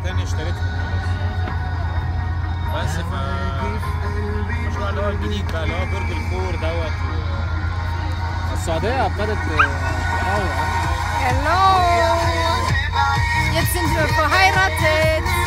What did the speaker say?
تانية اشتريتها بس ف المشروع اللي هو الجديد بقى اللي هو برج الخور دوت السعودية ابتدت تتطور Hallo! Jetzt sind wir verheiratet.